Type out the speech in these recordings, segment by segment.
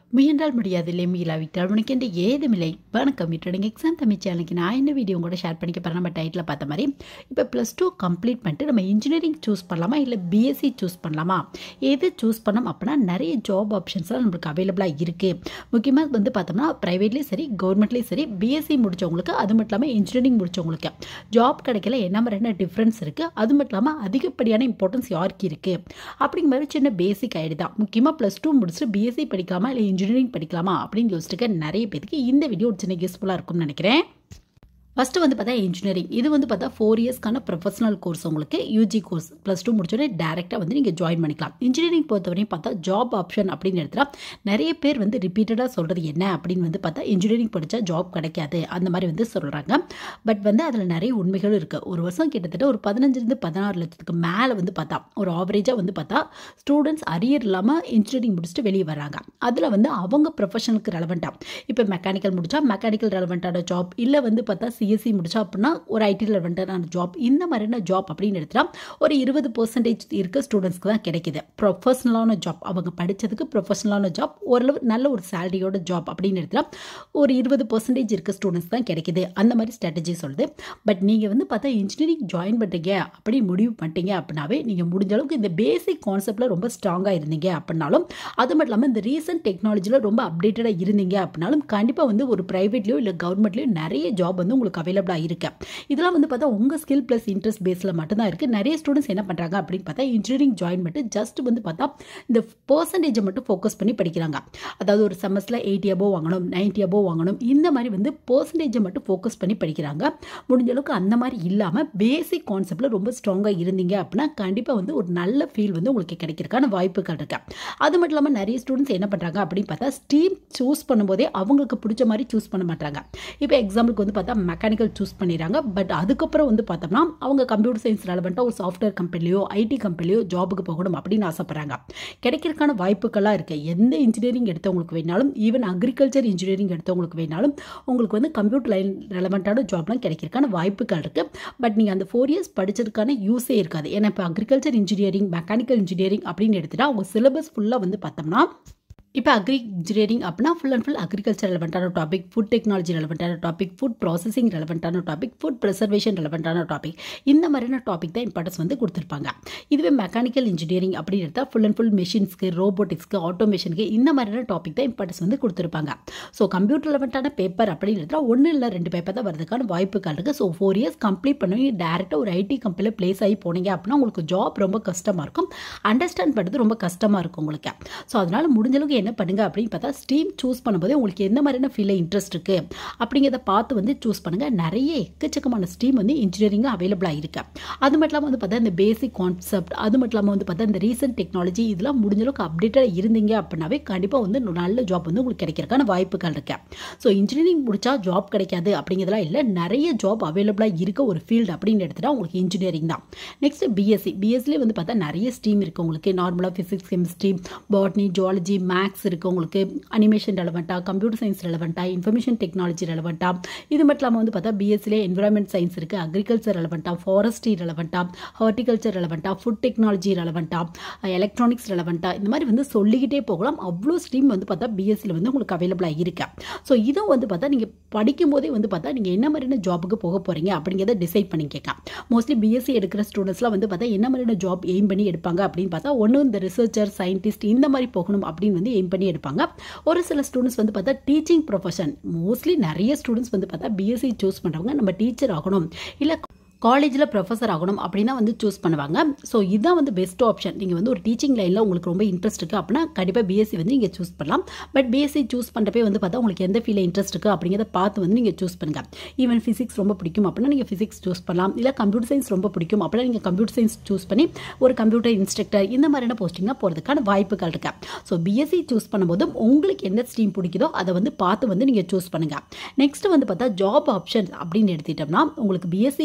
முயன்றால் முடியாதில்லை மீளாவிட்டால் உனக்கு என்று ஏதுமில்லை வணக்கம் ட்ரேடிங் எக்ஸாம் தமிழ் சேனலுக்கு நான் என்ன வீடியோ கூட ஷேர் பண்ணிக்க போகிறேன் நம்ம டைட்டில் பார்த்த மாதிரி இப்போ ப்ளஸ் டூ கம்ப்ளீட் பண்ணிட்டு நம்ம இன்ஜினியரிங் சூஸ் பண்ணலாமா இல்லை பிஎஸ்சி சூஸ் பண்ணலாமா எது சூஸ் பண்ணோம் அப்படின்னா நிறைய ஜாப் ஆப்ஷன்ஸ்லாம் நம்மளுக்கு அவைலபிளாக இருக்குது முக்கியமாக வந்து பார்த்தோம்னா ப்ரைவேட்லேயும் சரி கவர்மெண்ட்லேயும் சரி பிஎஸ்சி முடித்தவங்களுக்கு அது மட்டும் இல்லாமல் இன்ஜினியரிங் முடித்தவங்களுக்கு ஜாப் கிடைக்கல என்ன மாதிரியான டிஃப்ரென்ஸ் இருக்குது அது மட்டும் இல்லாமல் அதிகப்படியான இம்பார்ட்டன்ஸ் யாருக்கு இருக்குது அப்படிங்கிற மாதிரி சின்ன பேசிக் ஐடி தான் முக்கியமாக ப்ளஸ் டூ முடிச்சுட்டு பிஎஸ்சி படிக்கலாமா இல்லை இன்ஜினியரிங் படிக்கலாமா அப்படின்னு யோசிச்சுக்க நிறைய பேருக்கு இந்த வீடியோ ஒரு சின்ன யூஸ்ஃபுல்லாக இருக்கும்னு நினைக்கிறேன் ஃபஸ்ட்டு வந்து பார்த்தா இன்ஜினியரிங் இது வந்து பார்த்தா ஃபோர் இயர்ஸ்க்கான ப்ரொஃபஷனல் கோர்ஸ் உங்களுக்கு யூஜி கோர்ஸ் ப்ளஸ் டூ முடிச்சோடனே டேரெக்டாக வந்து நீங்கள் ஜாயின் பண்ணிக்கலாம் இன்ஜினியரிங் பொறுத்தவரையும் பார்த்தா ஜாப் ஆப்ஷன் அப்படின்னு எடுத்துட்டா நிறைய பேர் வந்து ரிப்பீட்டடாக சொல்கிறது என்ன அப்படின்னு வந்து பார்த்தா இன்ஜினியரிங் படித்தா ஜாப் கிடைக்காது அந்த மாதிரி வந்து சொல்கிறாங்க பட் வந்து அதில் நிறைய உண்மைகளும் இருக்குது ஒரு வருஷம் கிட்டத்தட்ட ஒரு பதினஞ்சுலேருந்து பதினாறு லட்சத்துக்கு மேலே வந்து பார்த்தா ஒரு ஆவரேஜாக வந்து பார்த்தா ஸ்டூடெண்ட்ஸ் அரியர் இல்லாமல் இன்ஜினியரிங் முடிச்சுட்டு வெளியே வராங்க அதில் வந்து அவங்க ப்ரொஃபஷனலுக்கு ரெலவெண்ட்டாக இப்போ மெக்கானிக்கல் முடித்தா மெக்கானிக்கல் ரெலவெண்ட்டான ஜாப் இல்லை வந்து பார்த்தா சிஎஸ்சி முடிச்சா அப்படின்னா ஒரு ஐடி ரெலவெண்ட்டான ஜாப் இந்த மாதிரியான ஜாப் அப்படின்னு எடுத்துட்டா ஒரு இருபது பர்சன்டேஜ் இருக்க ஸ்டூடெண்ட்ஸ்க்கு தான் கிடைக்குது ப்ரொஃபஷனலான ஜாப் அவங்க படித்ததுக்கு ப்ரொஃபஷனலான ஜாப் ஓரளவு நல்ல ஒரு சேலரியோட ஜாப் அப்படின்னு எடுத்துட்டா ஒரு இருபது பர்சன்டேஜ் இருக்க ஸ்டூடெண்ட்ஸ் தான் கிடைக்குது அந்த மாதிரி ஸ்ட்ராட்டஜி சொல்லுது பட் நீங்கள் வந்து பார்த்தா இன்ஜினியரிங் ஜாயின் பண்ணுறீங்க அப்படி முடிவு பண்ணிட்டீங்க அப்படின்னாவே நீங்கள் முடிஞ்ச அளவுக்கு இந்த பேசிக் கான்செப்டில் ரொம்ப ஸ்ட்ராங்காக இருந்தீங்க அப்படின்னாலும் அது மட்டும் இல்லாமல் இந்த ரீசன்ட் டெக்னாலஜியில் ரொம்ப அப்டேட்டடாக இருந்தீங்க அப்படின்னாலும் கண்டிப்பாக வந்து ஒரு ப்ரைவேட்லேயோ இல்லை கவர்மெண்ட்லேயோ நிறைய ஜாப் வந்து உங்களுக்கு அவைலபிளாக இருக்கு இதெல்லாம் வந்து பார்த்தா உங்கள் ஸ்கில் ப்ளஸ் இன்ட்ரெஸ்ட் பேஸில் மட்டும்தான் இருக்குது நிறைய ஸ்டூடெண்ட்ஸ் என்ன பண்ணுறாங்க அப்படின்னு பார்த்தா இன்ஜினியரிங் ஜாயின் பண்ணிட்டு ஜஸ்ட் வந்து பார்த்தா இந்த பர்சன்டேஜை மட்டும் ஃபோக்கஸ் பண்ணி படிக்கிறாங்க அதாவது ஒரு செமஸ்டரில் எயிட்டி அபோவ் வாங்கணும் நைன்ட்டி அபோவ் வாங்கணும் இந்த மாதிரி வந்து பர்சன்டேஜை மட்டும் ஃபோக்கஸ் பண்ணி படிக்கிறாங்க முடிஞ்ச அளவுக்கு அந்த மாதிரி இல்லாமல் பேசிக் கான்செப்டில் ரொம்ப ஸ்ட்ராங்காக இருந்தீங்க அப்படின்னா கண்டிப்பாக வந்து ஒரு நல்ல ஃபீல் வந்து உங்களுக்கு கிடைக்கிறதுக்கான வாய்ப்புகள் இருக்கு அது மட்டும் இல்லாமல் நிறைய ஸ்டூடெண்ட்ஸ் என்ன பண்ணுறாங்க அப்படின்னு பார்த்தா ஸ்ட்ரீம் சூஸ் பண்ணும்போதே அவங்களுக்கு பிடிச்ச மாதிரி சூஸ் பண்ண மாட்டாங்க இப்போ எக்ஸாம்பிளுக்கு வந்து பார்த்தா மெக்கானிக்கல் சூஸ் பண்ணிடுறாங்க பட் அதுக்கப்புறம் வந்து பார்த்தோம்னா அவங்க கம்ப்யூட்டர் சயின்ஸ் ரெலவெண்ட்டாக ஒரு சாஃப்ட்வேர் கம்பெனிலையோ ஐடி கம்பெனிலையோ ஜாபுக்கு போகணும் அப்படின்னு ஆசைப்படுறாங்க கிடைக்கிறதுக்கான வாய்ப்புகளாக இருக்குது எந்த இன்ஜினியரிங் எடுத்தவங்களுக்கு வேணாலும் ஈவன் அக்ரிகல்ச்சர் இன்ஜினியரிங் எடுத்தவங்களுக்கு வேணாலும் உங்களுக்கு வந்து கம்ப்யூட்டர் லைன் ரெலவெண்ட்டான ஜாப்லாம் கிடைக்கிறதுக்கான வாய்ப்புகள் இருக்குது பட் நீங்கள் அந்த ஃபோர் இயர்ஸ் படிச்சதுக்கான யூஸே இருக்காது ஏன்னா இப்போ அக்ரிகல்ச்சர் இன்ஜினியரிங் மெக்கானிக்கல் இன்ஜினியரிங் அப்படின்னு எடுத்துகிட்டா அவங்க சிலபஸ் ஃபுல்லாக வந்து பார்த்தோம்னா இப்போ அக்ரி இன்ஜினியரிங் அப்படின்னா ஃபுல் அண்ட் ஃபுல் அக்ரிகல்ச்சர் ரெலவெண்ட்டான டாபிக் ஃபுட் டெக்னாலஜி ரெலவெண்ட்டான டாபிக் ஃபுட் ப்ராசஸிங் ரெலவெண்ட்டான டாபிக் ஃபுட் ப்ரிசர்வேஷன் ரெலவெண்ட்டான டாபிக் இந்த மாதிரியான டாபிக் தான் இம்பார்ட்டன்ஸ் வந்து கொடுத்துருப்பாங்க இதுவே மெக்கானிக்கல் இன்ஜினியரிங் அப்படின்னு எடுத்தால் ஃபுல் அண்ட் ஃபுல் மிஷின்ஸ்க்கு ரோபோட்டிக்ஸ்க்கு ஆட்டோமேஷனுக்கு இந்த மாதிரியான டாபிக் தான் இம்பார்ட்டன்ஸ் வந்து கொடுத்துருப்பாங்க ஸோ கம்ப்யூட்டர் ரெலவெண்ட்டான பேப்பர் அப்படின்னு எடுத்தால் ஒன்று இல்லை ரெண்டு பேப்பர் தான் வரதுக்கான வாய்ப்புகள் இருக்குது ஸோ ஃபோர் இயர்ஸ் கம்ப்ளீட் பண்ணி டேரெக்டாக ஒரு ஐடி கம்பெனியில் ப்ளேஸ் ஆகி போனீங்க அப்படின்னா உங்களுக்கு ஜாப் ரொம்ப கஷ்டமாக இருக்கும் அண்டர்ஸ்டாண்ட் பண்ணுறது ரொம்ப கஷ்டமாக இருக்கும் உங்களுக்கு ஸோ அதனால் முடிஞ்ச அளவுக்கு என்ன பண்ணுங்க அப்படின்னு பார்த்தா ஸ்ட்ரீம் சூஸ் பண்ணும்போது உங்களுக்கு எந்த மாதிரியான ஃபீல்டில் இன்ட்ரெஸ்ட் இருக்குது அப்படிங்கிறத பார்த்து வந்து சூஸ் பண்ணுங்கள் நிறைய எக்கச்சக்கமான ஸ்ட்ரீம் வந்து இன்ஜினியரிங்காக அவைலபிளாக இருக்கு அது மட்டும் இல்லாமல் வந்து பார்த்தா இந்த பேசிக் கான்செப்ட் அது மட்டும் இல்லாமல் வந்து பார்த்தா இந்த ரீசன்ட் டெக்னாலஜி இதெல்லாம் முடிஞ்ச அளவுக்கு அப்டேட்டடாக இருந்தீங்க அப்படின்னாவே கண்டிப்பாக வந்து நல்ல ஜாப் வந்து உங்களுக்கு கிடைக்கிறதுக்கான வாய்ப்புகள் இருக்கு ஸோ இன்ஜினியரிங் முடிச்சா ஜாப் கிடைக்காது அப்படிங்கிறதுலாம் இல்லை நிறைய ஜாப் அவைலபிளாக இருக்க ஒரு ஃபீல்டு அப்படின்னு எடுத்துட்டா உங்களுக்கு இன்ஜினியரிங் தான் நெக்ஸ்ட் பிஎஸ்சி பிஎஸ்சிலே வந்து பார்த்தா நிறைய ஸ்ட்ரீம் இருக்குது உங்களுக்கு நார்மலாக physics chemistry botany zoology maths இருக்குது உங்களுக்கு அனிமேஷன் ரெலவெண்ட்டாக கம்ப்யூட்டர் சயின்ஸ் ரெலவெண்ட்டாக இன்ஃபர்மேஷன் டெக்னாலஜி ரெலவெண்ட்டாக இது மட்டும் இல்லாமல் வந்து பார்த்தா பிஎஸ்சிலே என்விரான்மெண்ட் சயின்ஸ் இருக்குது அக்ரிகல்ச்சர் ரெலவெண்ட்டாக ஃபாரஸ்ட்ரி ரெலவெண்ட்டாக ஹார்டிகல்ச்சர் ரெலவெண்ட்டாக ஃபுட் டெக்னாலஜி ரெலவெண்ட்டாக எலக்ட்ரானிக்ஸ் ரெலவெண்ட்டாக இந்த மாதிரி வந்து சொல்லிக்கிட்டே போகலாம் அவ்வளோ ஸ்ட்ரீம் வந்து பார்த்தா பிஎஸ்சியில் வந்து உங்களுக்கு அவைலபிளாக இருக்கு ஸோ இதுவும் வந்து பார்த்தா நீங்கள் படிக்கும் போதே வந்து பார்த்தா நீங்கள் என்ன மாதிரியான ஜாபுக்கு போக போகிறீங்க அப்படிங்கிறத டிசைட் பண்ணி கேட்கலாம் மோஸ்ட்லி பிஎஸ்சி எடுக்கிற ஸ்டூடெண்ட்ஸ்லாம் வந்து பார்த்தா என்ன மாதிரியான ஜாப் எய்ம் பண்ணி எடுப்பாங்க அப்படின்னு பார்த்தா ஒன்று இந்த ரிசர்ச்சர் சயின்டிஸ்ட் இந்த மாதிரி போகணும் அப்படின்னு வந்து எய்ம் பண்ணி எடுப்பாங்க ஒரு சில ஸ்டூடெண்ட்ஸ் வந்து பார்த்தா டீச்சிங் ப்ரொஃபஷன் மோஸ்ட்லி நிறைய ஸ்டூடெண்ட்ஸ் வந்து பார்த்தா பிஎஸ்சி சூஸ் பண்ணுறவங்க நம்ம டீச்சர் ஆகணும் இல்லை காலேஜில் ப்ரொஃபஸர் ஆகணும் அப்படின்னா வந்து சூஸ் பண்ணுவாங்க ஸோ இதுதான் வந்து பெஸ்ட் ஆப்ஷன் நீங்கள் வந்து ஒரு டீச்சிங் லைனில் உங்களுக்கு ரொம்ப இன்ட்ரெஸ்ட் இருக்குது அப்படின்னா கண்டிப்பாக பிஎஸ்சி வந்து நீங்கள் சூஸ் பண்ணலாம் பட் பிஎஸ்சி சூஸ் பண்ணுறப்பே வந்து பார்த்தா உங்களுக்கு எந்த ஃபீல்டில் இன்ட்ரெஸ்ட் இருக்குது அப்படிங்கிறத பார்த்து வந்து நீங்கள் சூஸ் பண்ணுங்கள் ஈவன் ஃபிசிக்ஸ் ரொம்ப பிடிக்கும் அப்படின்னா நீங்கள் ஃபிசிக்ஸ் சூஸ் பண்ணலாம் இல்லை கம்ப்யூட்டர் சயின்ஸ் ரொம்ப பிடிக்கும் அப்படின்னா நீங்கள் கம்ப்யூட்டர் சயின்ஸ் சூஸ் பண்ணி ஒரு கம்ப்யூட்டர் இன்ஸ்ட்ரக்டர் இந்த மாதிரியான போஸ்டிங்காக போகிறதுக்கான வாய்ப்புகள் இருக்கு ஸோ பிஎஸ்சி சூஸ் பண்ணும்போது உங்களுக்கு எந்த ஸ்ட்ரீம் பிடிக்குதோ அதை வந்து பார்த்து வந்து நீங்கள் சூஸ் பண்ணுங்கள் நெக்ஸ்ட் வந்து பார்த்தா ஜாப் ஆப்ஷன்ஸ் அப்படின்னு எடுத்துட்டோம்னா உங்களுக்கு பிஎஸ்சி கம்பேர்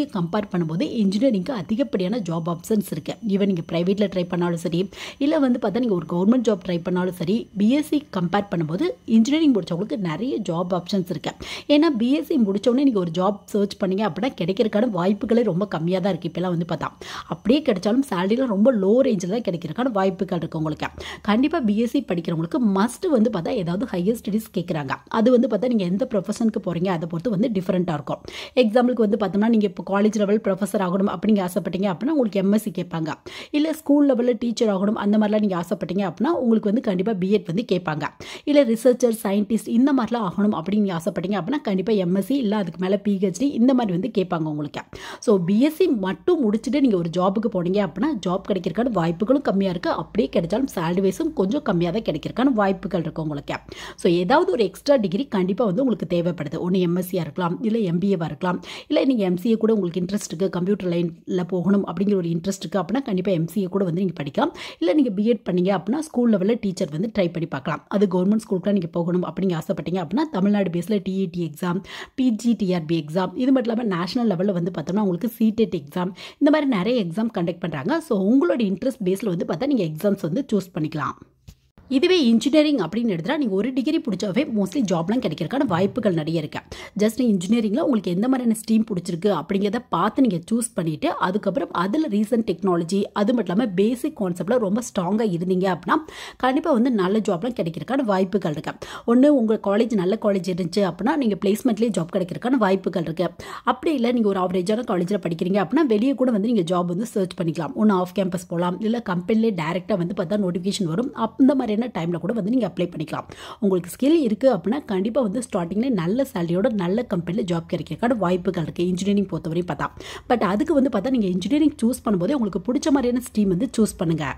கம்பேர் பண்ணும்போது இன்ஜினியரிங்க்கு அதிகப்படியான ஜாப் ஆப்ஷன்ஸ் இருக்குது ஈவன் நீங்கள் ப்ரைவேட்டில் ட்ரை பண்ணாலும் சரி இல்லை வந்து பார்த்தா நீங்கள் ஒரு கவர்மெண்ட் ஜாப் ட்ரை பண்ணாலும் சரி பிஎஸ்சி கம்பேர் பண்ணும்போது இன்ஜினியரிங் முடிச்சவங்களுக்கு நிறைய ஜாப் ஆப்ஷன்ஸ் இருக்குது ஏன்னா பிஎஸ்சி முடித்தோடனே நீங்கள் ஒரு ஜாப் சர்ச் பண்ணீங்க அப்படின்னா கிடைக்கிறதுக்கான வாய்ப்புகளே ரொம்ப கம்மியாக தான் இருக்குது இப்போலாம் வந்து பார்த்தா அப்படியே கிடைச்சாலும் சேலரிலாம் ரொம்ப லோ ரேஞ்சில் தான் கிடைக்கிறதுக்கான வாய்ப்புகள் இருக்குது உங்களுக்கு கண்டிப்பாக பிஎஸ்சி படிக்கிறவங்களுக்கு மஸ்ட் வந்து பார்த்தா ஏதாவது ஹையர் ஸ்டடீஸ் கேட்குறாங்க அது வந்து பார்த்தா நீங்கள் எந்த ப்ரொஃபஷனுக்கு போகிறீங்க அதை பொறுத்து வந்து டிஃப்ரெண்ட்டாக இருக்கும் எக்ஸாம்பிளுக்கு வந்து பார்த்தோம்னா நீங்கள் இப்போ காலேஜ் லெவல் ப்ரொஃபஸர் ஆகணும் அப்படிங்க ஆசைப்பட்டீங்க அப்படின்னா உங்களுக்கு எம்எஸ்சி கேட்பாங்க இல்லை ஸ்கூல் லெவலில் டீச்சர் ஆகணும் அந்த மாதிரிலாம் நீங்கள் ஆசைப்பட்டீங்க அப்படின்னா உங்களுக்கு வந்து கண்டிப்பாக பிஎட் வந்து கேட்பாங்க இல்லை ரிசர்ச்சர் சயின்டிஸ்ட் இந்த மாதிரிலாம் ஆகணும் அப்படின்னு நீங்கள் ஆசைப்பட்டீங்க அப்படின்னா கண்டிப்பாக எம்எஸ்சி இல்லை அதுக்கு மேலே பிஹெச்டி இந்த மாதிரி வந்து கேட்பாங்க உங்களுக்கு ஸோ பிஎஸ்சி மட்டும் முடிச்சுட்டு நீங்கள் ஒரு ஜாபுக்கு போனீங்க அப்படின்னா ஜாப் கிடைக்கிறக்கான வாய்ப்புகளும் கம்மியாக இருக்குது அப்படியே கிடைச்சாலும் சேலரி வைஸும் கொஞ்சம் கம்மியாக தான் கிடைக்கிறக்கான வாய்ப்புகள் இருக்குது உங்களுக்கு ஸோ ஏதாவது ஒரு எக்ஸ்ட்ரா டிகிரி கண்டிப்பாக வந்து உங்களுக்கு தேவைப்படுது ஒன்று எம்எஸ்சியாக இருக்கலாம் இல்லை எம்பிஏவாக இருக்கலாம் இல்லை நீங்கள் எம்சிஏ கூட உங்களுக்கு இன்ட்ரெஸ்ட் இருக்குது கம்ப்யூட்டர் லைனில் போகணும் அப்படிங்கிற ஒரு இன்ட்ரெஸ்ட் இருக்குது அப்படின்னா கண்டிப்பாக எம்சிஏ கூட வந்து நீங்கள் படிக்கலாம் இல்லை நீங்கள் பிஎட் பண்ணீங்க அப்படின்னா ஸ்கூல் லெவலில் டீச்சர் வந்து ட்ரை பண்ணி பார்க்கலாம் அது கவர்மெண்ட் ஸ்கூலுக்குலாம் நீங்கள் போகணும் அப்படிங்க ஆசைப்பட்டீங்க அப்படின்னா தமிழ்நாடு பேஸில் டிஇடி எக்ஸாம் பிஜிடிஆர்பி எக்ஸாம் இது மட்டும் இல்லாமல் நேஷனல் லெவலில் வந்து பார்த்தோம்னா உங்களுக்கு சிடெட் எக்ஸாம் இந்த மாதிரி நிறைய எக்ஸாம் கண்டக்ட் பண்ணுறாங்க ஸோ உங்களோட இன்ட்ரெஸ்ட் பேஸில் வந்து பார்த்தா நீங்கள் எக்ஸாம்ஸ் வந்து சூஸ் பண்ணிக்கலாம் இதுவே இன்ஜினியரிங் அப்படின்னு எடுத்தால் நீங்கள் ஒரு டிகிரி பிடிச்சாவே மோஸ்ட்லி ஜாப்லாம் கிடைக்கிறதுக்கான வாய்ப்புகள் நிறைய இருக்கு ஜஸ்ட் இன்ஜினியரிங்கில் உங்களுக்கு எந்த மாதிரியான ஸ்ட்ரீம் பிடிச்சிருக்கு அப்படிங்கிறத பார்த்து நீங்கள் சூஸ் பண்ணிவிட்டு அதுக்கப்புறம் அதில் ரீசன்ட் டெக்னாலஜி அது மட்டும் இல்லாமல் பேசிக் கான்செப்டில் ரொம்ப ஸ்ட்ராங்காக இருந்தீங்க அப்படின்னா கண்டிப்பாக வந்து நல்ல ஜாப்லாம் கிடைக்கிறதுக்கான வாய்ப்புகள் இருக்கு ஒன்று உங்கள் காலேஜ் நல்ல காலேஜ் இருந்துச்சு அப்படின்னா நீங்கள் பிளேஸ்மெண்ட்லேயே ஜாப் கிடைக்கிறதுக்கான வாய்ப்புகள் இருக்கு அப்படி இல்லை நீங்கள் ஒரு ஆவரேஜான காலேஜில் படிக்கிறீங்க அப்படின்னா வெளியே கூட வந்து நீங்கள் ஜாப் வந்து சர்ச் பண்ணிக்கலாம் ஒன்று ஆஃப் கேம்பஸ் போகலாம் இல்லை கம்பெனிலே டேரெக்டாக வந்து பார்த்தா நோட்டிஃபிகேஷன் வரும் அந்த மாதிரியான டைமில் கூட வந்து நீங்கள் அப்ளை பண்ணிக்கலாம் உங்களுக்கு ஸ்கில் இருக்குது அப்படின்னா கண்டிப்பாக வந்து ஸ்டார்டிங்லேயே நல்ல சேலரியோட நல்ல கம்பெனியில் ஜாப் கிடைக்கிறதுக்கான வாய்ப்புகள் இருக்குது இன்ஜினியரிங் பொறுத்தவரையும் பார்த்தா பட் அதுக்கு வந்து பார்த்தா நீங்கள் இன்ஜினியரிங் சூஸ் பண்ணும்போதே உங்களுக்கு பிடிச்ச மாதிரியான ஸ்ட்ரீம் வந்து சூஸ் பண்ணுங்கள்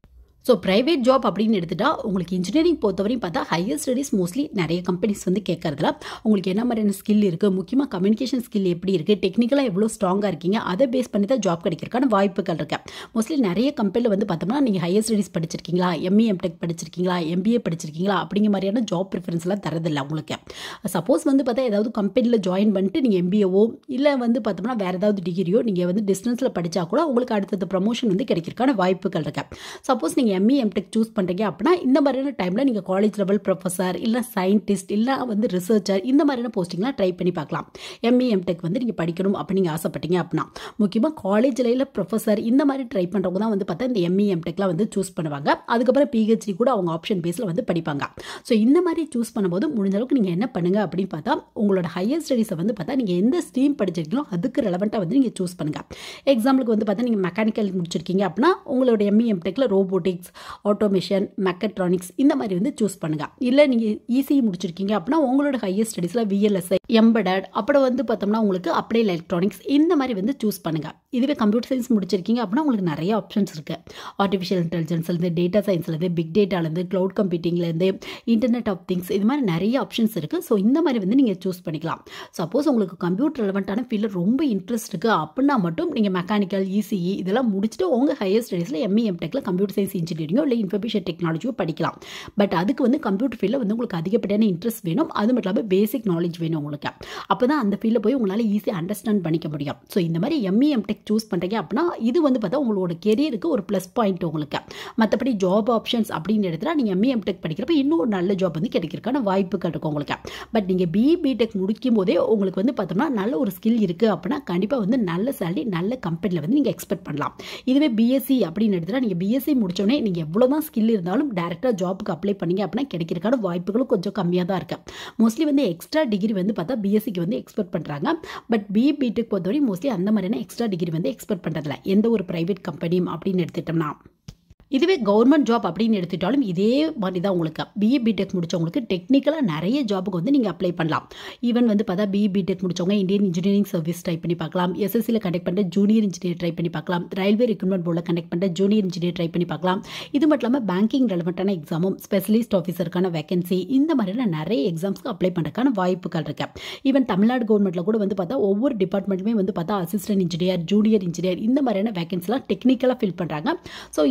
ஸோ ப்ரைவேட் ஜாப் அப்படின்னு எடுத்துட்டா உங்களுக்கு இன்ஜினியரிங் பொறுத்தவரையும் பார்த்தா ஹையர் ஸ்டடீஸ் மோஸ்ட்லி நிறைய கம்பெனிஸ் வந்து கேட்கறதுல உங்களுக்கு என்ன மாதிரியான ஸ்கில் இருக்குது முக்கியமாக கம்யூனிகேஷன் ஸ்கில் எப்படி இருக்குது டெக்னிக்கலாக எவ்வளோ ஸ்ட்ராங்காக இருக்கீங்க அதை பேஸ் பண்ணி தான் ஜாப் கிடைக்கிறதுக்கான வாய்ப்புகள் இருக்கு மோஸ்ட்லி நிறைய கம்பெனியில் வந்து பார்த்தோம்னா நீங்கள் ஹையர் ஸ்டடீஸ் படிச்சிருக்கீங்களா எம்இ எம்டெக் படிச்சிருக்கீங்களா எம்பிஏ படிச்சிருக்கீங்களா அப்படிங்கிற மாதிரியான ஜாப் ப்ரிஃபரன்ஸ்லாம் தரதில்லை உங்களுக்கு சப்போஸ் வந்து பார்த்தா ஏதாவது கம்பெனியில் ஜாயின் பண்ணிட்டு நீங்கள் எம்பிஏவோ இல்லை வந்து பார்த்தோம்னா வேறு ஏதாவது டிகிரியோ நீங்கள் வந்து டிஸ்டன்ஸில் படித்தா கூட உங்களுக்கு அடுத்தது ப்ரமோஷன் வந்து கிடைக்கிறதுக்கான வாய்ப்புகள் இருக்கு சப்போஸ் நீங்கள் எம்இ எம்டெக் சூஸ் பண்ணுறீங்க அப்படின்னா இந்த மாதிரியான டைமில் நீங்கள் காலேஜ் லெவல் ப்ரொஃபஸர் இல்லை சயின்டிஸ்ட் இல்லை வந்து ரிசர்ச்சர் இந்த மாதிரியான போஸ்டிங்லாம் ட்ரை பண்ணி பார்க்கலாம் எம்இ எம்டெக் வந்து நீங்கள் படிக்கணும் அப்படின்னு நீங்கள் ஆசைப்பட்டீங்க அப்படின்னா முக்கியமாக காலேஜ் லெவலில் ப்ரொஃபஸர் இந்த மாதிரி ட்ரை பண்ணுறவங்க தான் வந்து பார்த்தா இந்த எம்இ எம்டெக்லாம் வந்து சூஸ் பண்ணுவாங்க அதுக்கப்புறம் பிஹெச்டி கூட அவங்க ஆப்ஷன் பேஸில் வந்து படிப்பாங்க ஸோ இந்த மாதிரி சூஸ் பண்ணும்போது முடிஞ்ச அளவுக்கு நீங்கள் என்ன பண்ணுங்க அப்படின்னு பார்த்தா உங்களோட ஹையர் ஸ்டடீஸை வந்து பார்த்தா நீங்கள் எந்த ஸ்ட்ரீம் படிச்சிருக்கீங்களோ அதுக்கு ரெலவெண்ட்டாக வந்து நீங்கள் சூஸ் பண்ணுங்கள் எக்ஸாம்பிளுக்கு வந்து பார்த்தா நீங்கள் மெக்கானிக்கல் முடிச்சிருக்கீங்க அப்படின்னா உங்களோட எம்இ எம்டெக்கில் ரோபோட்டிக்ஸ் ஆட்டோமேஷன் மெக்கட்ரானிக்ஸ் இந்த மாதிரி வந்து சூஸ் பண்ணுங்க இல்லை நீங்கள் ஈஸி முடிச்சிருக்கீங்க அப்படின்னா உங்களோட ஹையர் ஸ்டடீஸில் விஎல்எஸ்ஐ எம்படட் அப்புறம் வந்து பார்த்தோம்னா உங்களுக்கு அப்ளை எலக்ட்ரானிக்ஸ் இந்த மாதிரி வந்து சூஸ் பண்ணுங்க இதுவே கம்ப்யூட்டர் சயின்ஸ் முடிச்சிருக்கீங்க அப்படின்னா உங்களுக்கு நிறைய ஆப்ஷன்ஸ் இருக்கு ஆர்டிஃபிஷியல் இன்டெலிஜென்ஸ்லேருந்து டேட்டா சயின்ஸ்லேருந்து பிக் டேட்டாலேருந்து க்ளவுட் கம்ப்யூட்டிங்லேருந்து இன்டர்நெட் ஆஃப் திங்ஸ் இது மாதிரி நிறைய ஆப்ஷன்ஸ் இருக்குது ஸோ இந்த மாதிரி வந்து நீங்கள் சூஸ் பண்ணிக்கலாம் சப்போஸ் உங்களுக்கு கம்ப்யூட்டர் ரெலவெண்ட்டான ஃபீல்டில் ரொம்ப இன்ட்ரெஸ்ட் இருக்குது அப்படின்னா மட்டும் நீங்கள் மெக்கானிக்கல் இசிஇ இதெல்லாம் முடிச்சுட்டு உங்கள் ஹையர் ஸ்டடீஸில் எம்இ எம்டெக்கில் கம்ப்யூட்டர் சயின்ஸ் இன்ஜினியரிங்கோ இல்லை இன்ஃபர்மேஷன் டெக்னாலஜியோ படிக்கலாம் பட் அதுக்கு வந்து கம்ப்யூட்டர் ஃபீல்டில் வந்து உங்களுக்கு அதிகப்படியான இன்ட்ரெஸ்ட் வேணும் அது மட்டும் இல்லாமல் பேசிக் நாலேஜ் வேணும் உங்களுக்கு அப்போ தான் அந்த ஃபீல்டில் போய் உங்களால் ஈஸியாக அண்டர்ஸ்டாண்ட் பண்ணிக்க முடியும் ஸோ இந்த மாதிரி எம்இ எம்டெக் சூஸ் பண்ணுறீங்க அப்படின்னா இது வந்து பார்த்தா உங்களோட கெரியருக்கு ஒரு ப்ளஸ் பாயிண்ட் உங்களுக்கு மற்றபடி ஜாப் ஆப்ஷன்ஸ் அப்படின்னு எடுத்துகிட்டா நீங்கள் எம்இ எம்டெக் படிக்கிறப்ப இன்னும் ஒரு நல்ல ஜாப் வந்து கிடைக்கிறதுக்கான வாய்ப்புகள் இருக்கும் உங்களுக்கு பட் நீங்கள் பிஇ பிடெக் முடிக்கும் போதே உங்களுக்கு வந்து பார்த்தோம்னா நல்ல ஒரு ஸ்கில் இருக்குது அப்படின்னா கண்டிப்பாக வந்து நல்ல சேலரி நல்ல கம்பெனியில் வந்து நீங்கள் எக்ஸ்பெக்ட் பண்ணலாம் இதுவே பிஎஸ்சி அப்படின்னு எடுத்துகிட்டா நீங்கள் பிஎஸ்சி முடிச்சோடனே நீங்கள் எவ்வளோ தான் ஸ்கில் இருந்தாலும் டேரெக்டாக ஜாப்புக்கு அப்ளை பண்ணீங்க அப்படின்னா கிடைக்கிறதுக்கான வாய்ப்புகளும் கொஞ்சம் கம்மியாக தான் இருக்குது மோஸ்ட்லி வந்து எக்ஸ்ட்ரா டிகிரி வந்து பார்த்தா பிஎஸ்சிக்கு வந்து எக்ஸ்பெக்ட் பண்ணுறாங்க பட் பி பிடெக் பொறுத்தவரை மோஸ்ட்லி அந்த மாதிரியான எக்ஸ்ட்ரா டிகிரி வந்து எக்ஸ்பெக்ட் பண்ணுறதில்ல எந்த ஒரு ப்ரைவேட் கம்பெனியும் அப்படின்னு எடுத்துட்டோம்னா இதுவே கவர்மெண்ட் ஜாப் அப்படின்னு எடுத்துட்டாலும் இதே மாதிரி தான் உங்களுக்கு பிஏ பிடெக் முடிச்சவங்களுக்கு டெக்னிக்கலாக நிறைய ஜாபுக்கு வந்து நீங்கள் அப்ளை பண்ணலாம் ஈவன் வந்து பார்த்தா பிஇ பிடெக் முடிச்சவங்க இந்தியன் இன்ஜினியரிங் சர்வீஸ் ட்ரை பண்ணி பார்க்கலாம் எஸ்எஸ்சியில் கண்டக்ட் பண்ணுற ஜூனியர் இன்ஜினியர் ட்ரை பண்ணி பார்க்கலாம் ரயில்வே ரெக்ரூட்மெண்ட் போர்டில் கண்டக்ட் பண்ணுற ஜூனியர் இன்ஜினியர் ட்ரை பண்ணி பார்க்கலாம் இது மட்டும் இல்லாமல் பேங்கிங் ரெலவெண்ட்டான எக்ஸாமும் ஸ்பெஷலிஸ்ட் ஆஃபீஸருக்கான வேகன்சி இந்த மாதிரியான நிறைய எக்ஸாம்ஸ்க்கு அப்ளை பண்ணுறதுக்கான வாய்ப்புகள் இருக்கு ஈவன் தமிழ்நாடு கவர்மெண்ட்டில் கூட வந்து பார்த்தா ஒவ்வொரு டிபார்ட்மெண்ட்டுமே வந்து பார்த்தா அசிஸ்டன்ட் இன்ஜினியர் ஜூனியர் இன்ஜினியர் இந்த மாதிரியான வேகன்சிலாம் டெக்னிக்கலாக ஃபில் பண்ணுறாங்க ஸோ இதெல்லாம் வந்து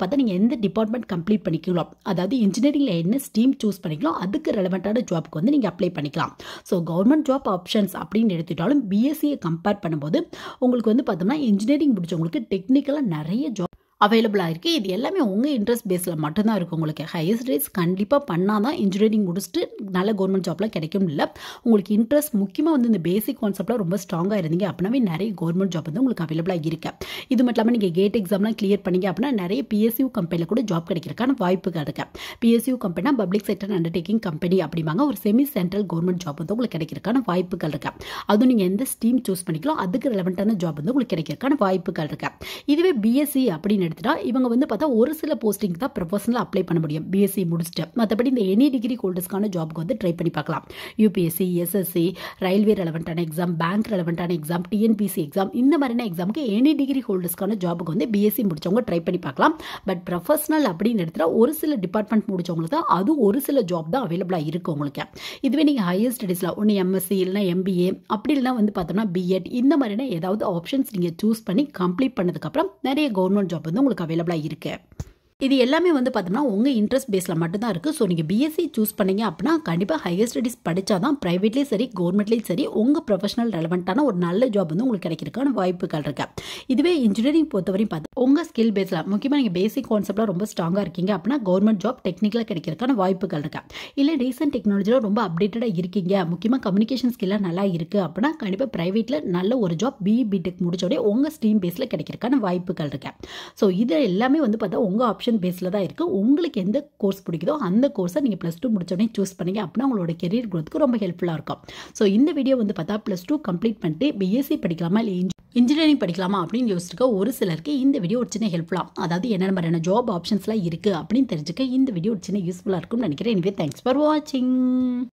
பார்த்தா நீங்கள் எந்த டிபார்ட்மெண்ட் கம்ப்ளீட் பண்ணிக்கலாம் அதாவது இன்ஜினியரிங்கில் என்ன ஸ்ட்ரீம் சூஸ் பண்ணிக்கலாம் அதுக்கு ரெலவெண்ட்டான ஜாப்க்கு வந்து நீங்கள் அப்ளை பண்ணிக்கலாம் ஸோ கவர்மெண்ட் ஜாப் ஆப்ஷன்ஸ் அப்படின்னு எடுத்துட்டாலும் பிஎஸ்சியை கம்பேர் பண்ணும்போது உங்களுக்கு வந்து பார்த்தோம்னா இன்ஜினியரிங் முடிச்சவங்களுக்கு டெக்னிக்கலாக நிறைய ஜாப் அவைலபிளாக இருக்குது இது எல்லாமே உங்கள் இன்ட்ரெஸ்ட் பேஸில் மட்டும்தான் இருக்குது உங்களுக்கு ஹையஸ்ட் ரேட்ஸ் கண்டிப்பாக பண்ணால் தான் இன்ஜினியரிங் முடிச்சுட்டு நல்ல கவர்மெண்ட் ஜாப்லாம் கிடைக்கும் இல்லை உங்களுக்கு இன்ட்ரெஸ்ட் முக்கியமாக வந்து இந்த பேசிக் கான்செப்ட்லாம் ரொம்ப ஸ்ட்ராங்காக இருந்தீங்க அப்படின்னாவே நிறைய கவர்மெண்ட் ஜாப் வந்து உங்களுக்கு அவைலபிளாக இருக்கு இது மட்டும் இல்லாமல் நீங்கள் கேட் எக்ஸாம்லாம் கிளியர் பண்ணீங்க அப்படின்னா நிறைய பிஎஸ்யூ கம்பெனியில் கூட ஜாப் கிடைக்கிறதுக்கான வாய்ப்புகள் இருக்கு பிஎஸ்யூ கம்பெனினா பப்ளிக் செக்டர் அண்டர்டேக்கிங் கம்பெனி அப்படிம்பாங்க ஒரு செமி சென்ட்ரல் கவர்மெண்ட் ஜாப் வந்து உங்களுக்கு கிடைக்கிறதுக்கான வாய்ப்புகள் இருக்கு அதுவும் நீங்கள் எந்த ஸ்ட்ரீம் சூஸ் பண்ணிக்கலாம் அதுக்கு ரெலவெண்ட்டான ஜாப் வந்து உங்களுக்கு கிடைக்கிறதுக்கான வாய்ப்புகள் இருக்கு இதுவே பிஎஸ்சி அப்படின்னு எடுத்துட்டா இவங்க வந்து பார்த்தா ஒரு சில போஸ்டிங் தான் ப்ரொஃபஷனல் அப்ளை பண்ண முடியும் பிஎஸ்சி முடிச்சுட்டு மற்றபடி இந்த எனி டிகிரி ஹோல்டர்ஸ்க்கான ஜாப்க்கு வந்து ட்ரை பண்ணி பார்க்கலாம் யூபிஎஸ்சி எஸ்எஸ்சி ரயில்வே ரெலவெண்ட்டான எக்ஸாம் பேங்க் ரெலவெண்ட்டான எக்ஸாம் டிஎன்பிசி எக்ஸாம் இந்த மாதிரியான எக்ஸாமுக்கு எனி டிகிரி ஹோல்டர்ஸ்க்கான ஜாபுக்கு வந்து பிஎஸ்சி முடிச்சவங்க ட்ரை பண்ணி பார்க்கலாம் பட் ப்ரொஃபஷனல் அப்படின்னு எடுத்துட்டா ஒரு சில டிபார்ட்மெண்ட் முடிச்சவங்களுக்கு தான் அது ஒரு சில ஜாப் தான் அவைலபிளாக இருக்குது உங்களுக்கு இதுவே நீங்கள் ஹையர் ஸ்டடீஸில் ஒன்று எம்எஸ்சி இல்லைனா எம்பிஏ அப்படி இல்லைனா வந்து பார்த்தோம்னா பிஎட் இந்த மாதிரியான ஏதாவது ஆப்ஷன்ஸ் நீங்கள் சூஸ் பண்ணி கம்ப்ளீட் பண்ணதுக்கப்புறம் நிறைய கவர்மெண்ட் ஜாப் வந்து உங்களுக்கு அவைலபிளாக இருக்குது இது எல்லாமே வந்து பார்த்தோம்னா உங்கள் இன்ட்ரெஸ்ட் பேஸில் மட்டும்தான் இருக்குது ஸோ நீங்கள் பிஎஸ்சி சூஸ் பண்ணீங்க அப்படின்னா கண்டிப்பாக ஹையர் ஸ்டடீஸ் படித்தா தான் ப்ரைவேட்லேயும் சரி கவர்மெண்ட்லேயும் சரி உங்கள் ப்ரொஃபஷனல் ரெலவெண்ட்டான ஒரு நல்ல ஜாப் வந்து உங்களுக்கு கிடைக்கிறதுக்கான வாய்ப்புகள் இருக்கு இதுவே இன்ஜினியரிங் பொறுத்தவரையும் பார்த்து உங்கள் ஸ்கில் பேஸில் முக்கியமாக நீங்கள் பேசிக் கான்செப்ட்லாம் ரொம்ப ஸ்ட்ராங்காக இருக்கீங்க அப்படின்னா கவர்மெண்ட் ஜாப் டெக்னிக்கலாக கிடைக்கிறதுக்கான வாய்ப்புகள் இருக்கு இல்லை ரீசெண்ட் டெக்னாலஜியில் ரொம்ப அப்டேட்டடாக இருக்கீங்க முக்கியமாக கம்யூனிகேஷன் ஸ்கில்லாக நல்லா இருக்குது அப்படின்னா கண்டிப்பாக ப்ரைவேட்டில் நல்ல ஒரு ஜாப் பிஇ பிடெக் முடிச்சோடனே உங்கள் ஸ்ட்ரீம் பேஸில் கிடைக்கிறதுக்கான வாய்ப்புகள் இருக்கு ஸோ இது எல்லாமே வந்து பார்த்தா உங்கள் ஆப்ஷன் பேஸில் தான் இருக்குது உங்களுக்கு எந்த கோர்ஸ் பிடிக்குதோ அந்த கோர்ஸை நீங்கள் ப்ளஸ் டூ முடிச்சோடனே சூஸ் பண்ணீங்க அப்படின்னா உங்களோட கெரியர் க்ரோத்துக்கு ரொம்ப ஹெல்ப்ஃபுல்லாக இருக்கும் ஸோ இந்த வீடியோ வந்து பார்த்தா ப்ளஸ் டூ கம்ப்ளீட் பண்ணிட்டு பிஎஸ்சி படிக்கலாமா இல்லை இன்ஜினியரிங் படிக்கலாமா அப்படின்னு யோசிச்சிருக்க ஒரு சிலருக்கு இந்த வீடியோ ஒரு சின்ன ஹெல்ப்ஃபுல்லாக அதாவது என்னென்ன மாதிரியான ஜாப் ஆப்ஷன்ஸ்லாம் இருக்குது அப்படின்னு தெரிஞ்சுக்க இந்த வீடியோ ஒரு சின்ன யூஸ்ஃபுல்லாக இருக்கும்னு நினைக்கிறேன் எனவே தேங்க்ஸ் ஃபார் வாட்சிங்